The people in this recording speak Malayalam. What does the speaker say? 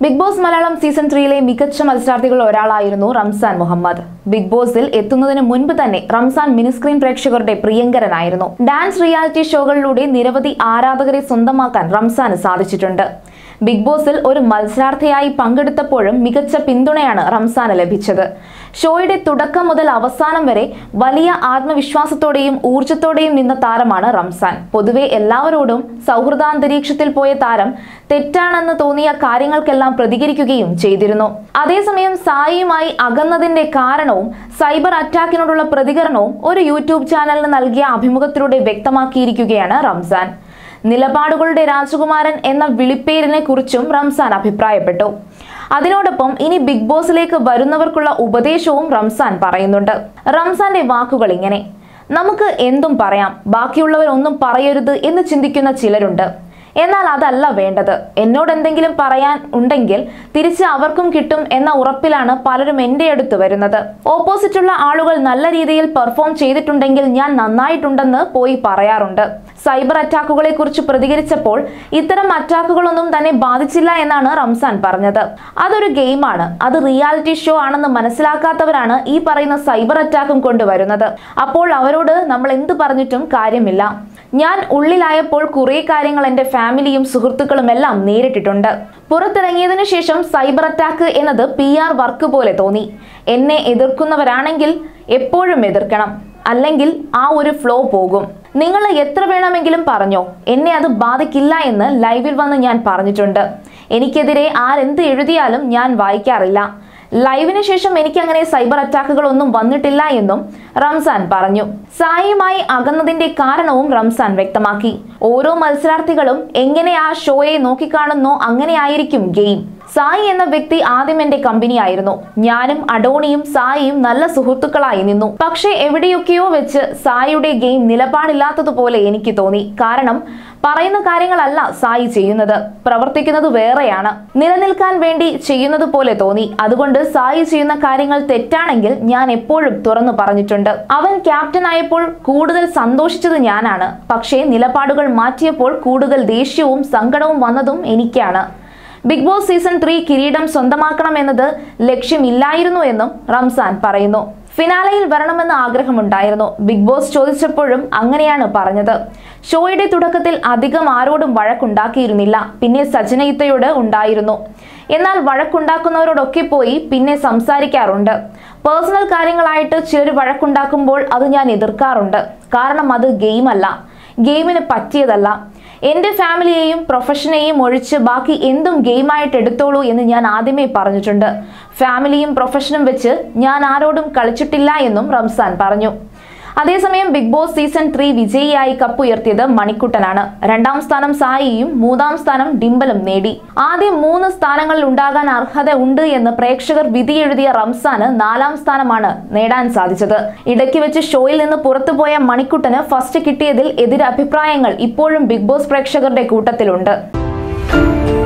ബിഗ് ബോസ് മലയാളം സീസൺ ത്രീയിലെ മികച്ച മത്സരാർത്ഥികളിൽ ഒരാളായിരുന്നു റംസാൻ മുഹമ്മദ് ബിഗ് ബോസിൽ എത്തുന്നതിന് മുൻപ് തന്നെ റംസാൻ മിനിസ്ക്രീൻ പ്രേക്ഷകരുടെ പ്രിയങ്കരനായിരുന്നു ഡാൻസ് റിയാലിറ്റി ഷോകളിലൂടെ നിരവധി ആരാധകരെ സ്വന്തമാക്കാൻ റംസാന് സാധിച്ചിട്ടുണ്ട് ബിഗ് ബോസിൽ ഒരു മത്സരാർത്ഥിയായി പങ്കെടുത്തപ്പോഴും മികച്ച പിന്തുണയാണ് റംസാന് ലഭിച്ചത് ഷോയുടെ തുടക്കം മുതൽ അവസാനം വരെ വലിയ ആത്മവിശ്വാസത്തോടെയും ഊർജത്തോടെയും നിന്ന താരമാണ് റംസാൻ പൊതുവെ എല്ലാവരോടും സൗഹൃദാന്തരീക്ഷത്തിൽ പോയ താരം തെറ്റാണെന്ന് തോന്നിയ കാര്യങ്ങൾക്കെല്ലാം പ്രതികരിക്കുകയും ചെയ്തിരുന്നു അതേസമയം സായിയുമായി അകന്നതിന്റെ കാരണവും സൈബർ അറ്റാക്കിനോടുള്ള പ്രതികരണവും ഒരു യൂട്യൂബ് ചാനലിന് നൽകിയ അഭിമുഖത്തിലൂടെ വ്യക്തമാക്കിയിരിക്കുകയാണ് റംസാൻ നിലപാടുകളുടെ രാജകുമാരൻ എന്ന വിളിപ്പേരിനെ കുറിച്ചും റംസാൻ അഭിപ്രായപ്പെട്ടു അതിനോടൊപ്പം ഇനി ബിഗ് ബോസിലേക്ക് വരുന്നവർക്കുള്ള ഉപദേശവും റംസാൻ പറയുന്നുണ്ട് റംസാന്റെ വാക്കുകൾ ഇങ്ങനെ നമുക്ക് എന്തും പറയാം ബാക്കിയുള്ളവരൊന്നും പറയരുത് എന്ന് ചിന്തിക്കുന്ന ചിലരുണ്ട് എന്നാൽ അതല്ല വേണ്ടത് എന്നോട് എന്തെങ്കിലും പറയാൻ ഉണ്ടെങ്കിൽ തിരിച്ച് അവർക്കും കിട്ടും എന്ന ഉറപ്പിലാണ് പലരും എൻ്റെ അടുത്ത് വരുന്നത് ഓപ്പോസിറ്റുള്ള ആളുകൾ നല്ല രീതിയിൽ പെർഫോം ചെയ്തിട്ടുണ്ടെങ്കിൽ ഞാൻ നന്നായിട്ടുണ്ടെന്ന് പോയി പറയാറുണ്ട് സൈബർ അറ്റാക്കുകളെ കുറിച്ച് പ്രതികരിച്ചപ്പോൾ ഇത്തരം അറ്റാക്കുകളൊന്നും തന്നെ ബാധിച്ചില്ല എന്നാണ് റംസാൻ പറഞ്ഞത് അതൊരു ഗെയിമാണ് അത് റിയാലിറ്റി ഷോ ആണെന്ന് മനസ്സിലാക്കാത്തവരാണ് ഈ പറയുന്ന സൈബർ അറ്റാക്കും കൊണ്ടുവരുന്നത് അപ്പോൾ അവരോട് നമ്മൾ എന്ത് പറഞ്ഞിട്ടും കാര്യമില്ല ഞാൻ ഉള്ളിലായപ്പോൾ കുറേ കാര്യങ്ങൾ എൻ്റെ ഫാമിലിയും സുഹൃത്തുക്കളും എല്ലാം നേരിട്ടിട്ടുണ്ട് പുറത്തിറങ്ങിയതിനു ശേഷം സൈബർ അറ്റാക്ക് എന്നത് പി ആർ വർക്ക് പോലെ തോന്നി എന്നെ എതിർക്കുന്നവരാണെങ്കിൽ എപ്പോഴും എതിർക്കണം അല്ലെങ്കിൽ ആ ഒരു ഫ്ലോ പോകും നിങ്ങൾ എത്ര വേണമെങ്കിലും പറഞ്ഞോ എന്നെ അത് ബാധിക്കില്ല എന്ന് ലൈവിൽ വന്ന് ഞാൻ പറഞ്ഞിട്ടുണ്ട് എനിക്കെതിരെ ആരെന്ത് എഴുതിയാലും ഞാൻ വായിക്കാറില്ല ലൈവിന് ശേഷം എനിക്ക് അങ്ങനെ സൈബർ അറ്റാക്കുകൾ ഒന്നും വന്നിട്ടില്ല എന്നും റംസാൻ പറഞ്ഞു സായിയുമായി അകന്നതിന്റെ കാരണവും റംസാൻ വ്യക്തമാക്കി ഓരോ മത്സരാർത്ഥികളും എങ്ങനെ ആ ഷോയെ നോക്കിക്കാണുന്നോ അങ്ങനെയായിരിക്കും ഗെയിം സായി എന്ന വ്യക്തി ആദ്യം എന്റെ കമ്പനിയായിരുന്നു ഞാനും അഡോണിയും സായിയും നല്ല സുഹൃത്തുക്കളായി നിന്നു പക്ഷേ എവിടെയൊക്കെയോ വെച്ച് സായിയുടെ ഗെയിം നിലപാടില്ലാത്തതുപോലെ എനിക്ക് തോന്നി കാരണം പറയുന്ന കാര്യങ്ങളല്ല സായി ചെയ്യുന്നത് പ്രവർത്തിക്കുന്നത് വേറെയാണ് നിലനിൽക്കാൻ വേണ്ടി ചെയ്യുന്നത് പോലെ തോന്നി അതുകൊണ്ട് സായി ചെയ്യുന്ന കാര്യങ്ങൾ തെറ്റാണെങ്കിൽ ഞാൻ എപ്പോഴും തുറന്നു പറഞ്ഞിട്ടുണ്ട് അവൻ ക്യാപ്റ്റൻ ആയപ്പോൾ കൂടുതൽ സന്തോഷിച്ചത് ഞാനാണ് പക്ഷേ നിലപാടുകൾ മാറ്റിയപ്പോൾ കൂടുതൽ ദേഷ്യവും സങ്കടവും വന്നതും എനിക്കാണ് ബിഗ് ബോസ് സീസൺ ത്രീ കിരീടം സ്വന്തമാക്കണമെന്നത് ലക്ഷ്യമില്ലായിരുന്നു എന്നും റംസാൻ പറയുന്നു ഫിനാലയിൽ വരണമെന്ന് ആഗ്രഹമുണ്ടായിരുന്നു ബിഗ് ബോസ് ചോദിച്ചപ്പോഴും അങ്ങനെയാണ് പറഞ്ഞത് ഷോയുടെ തുടക്കത്തിൽ അധികം ആരോടും വഴക്കുണ്ടാക്കിയിരുന്നില്ല പിന്നെ സജനയിത്തയോട് ഉണ്ടായിരുന്നു എന്നാൽ വഴക്കുണ്ടാക്കുന്നവരോടൊക്കെ പോയി പിന്നെ സംസാരിക്കാറുണ്ട് പേഴ്സണൽ കാര്യങ്ങളായിട്ട് ചിലർ വഴക്കുണ്ടാക്കുമ്പോൾ അത് ഞാൻ എതിർക്കാറുണ്ട് കാരണം അത് ഗെയിമല്ല ഗെയിമിന് പറ്റിയതല്ല എൻ്റെ ഫാമിലിയെയും പ്രൊഫഷനെയും ഒഴിച്ച് ബാക്കി എന്തും ഗെയിമായിട്ട് എടുത്തോളൂ എന്ന് ഞാൻ ആദ്യമേ പറഞ്ഞിട്ടുണ്ട് ഫാമിലിയും പ്രൊഫഷനും വെച്ച് ഞാൻ ആരോടും കളിച്ചിട്ടില്ല എന്നും റംസാൻ പറഞ്ഞു അതേസമയം ബിഗ് ബോസ് സീസൺ ത്രീ വിജയിയായി കപ്പുയർത്തിയത് മണിക്കുട്ടനാണ് രണ്ടാം സ്ഥാനം സായിയും മൂന്നാം സ്ഥാനം ഡിംബലും നേടി ആദ്യം മൂന്ന് സ്ഥാനങ്ങളിൽ ഉണ്ടാകാൻ അർഹത ഉണ്ട് എന്ന് പ്രേക്ഷകർ വിധിയെഴുതിയ റംസാന് നാലാം സ്ഥാനമാണ് നേടാൻ സാധിച്ചത് ഇടയ്ക്ക് വെച്ച് ഷോയിൽ നിന്ന് പുറത്തുപോയ മണിക്കുട്ടന് ഫസ്റ്റ് കിട്ടിയതിൽ എതിരഭിപ്രായങ്ങൾ ഇപ്പോഴും ബിഗ് ബോസ് പ്രേക്ഷകരുടെ കൂട്ടത്തിലുണ്ട്